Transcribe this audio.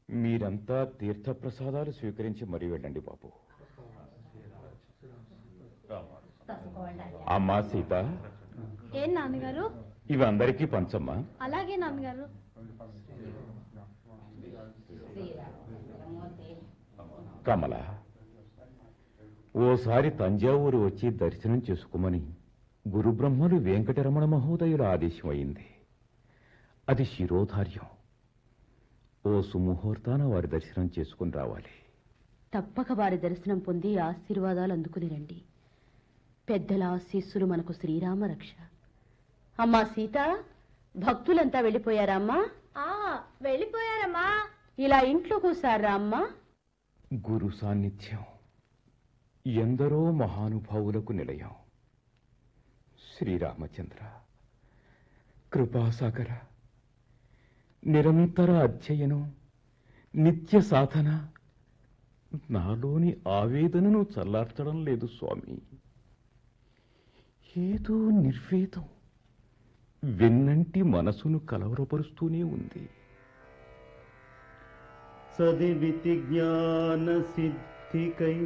మీరంతా తీర్థప్రసాదాలు స్వీకరించి మరీ వెళ్ళండి బాబు అమ్మా సీత ఏం నాన్నగారు ఇవి అందరికీ పంచమ్మా అలాగే నాన్నగారు కమల ఓసారి తంజావూరు వచ్చి దర్శనం చేసుకోమని గురుబ్రహ్మలు వెంకటరమణ మహోదయుల ఆదేశం అయింది అది శిరోధార్యం ఓ సుముహూర్తాన వారి దర్శనం చేసుకుని రావాలి తప్పక వారి దర్శనం పొంది ఆశీర్వాదాలు అందుకుని రండి పెద్దల ఆశీస్సులు మనకు శ్రీరామ రక్ష అమ్మా సీత భక్తులంతా వెళ్ళిపోయారా అమ్మా ఆ వెళ్ళిపోయారమ్మా ఇలా ఇంట్లో కూసారా అమ్మా గురు సాన్నిధ్యం ఎందరో మహానుభావులకు నిలయం శ్రీరామచంద్ర కృపాసాగర నిరంతర అధ్యయనం నిత్య సాధన నాలోని ఆవేదనను చల్లార్చడం లేదు స్వామి ఏదో నిర్వేదం వెన్నంటి మనసును కలవరపరుస్తూనే ఉంది సదివితి జ్ఞాన సిద్ధికై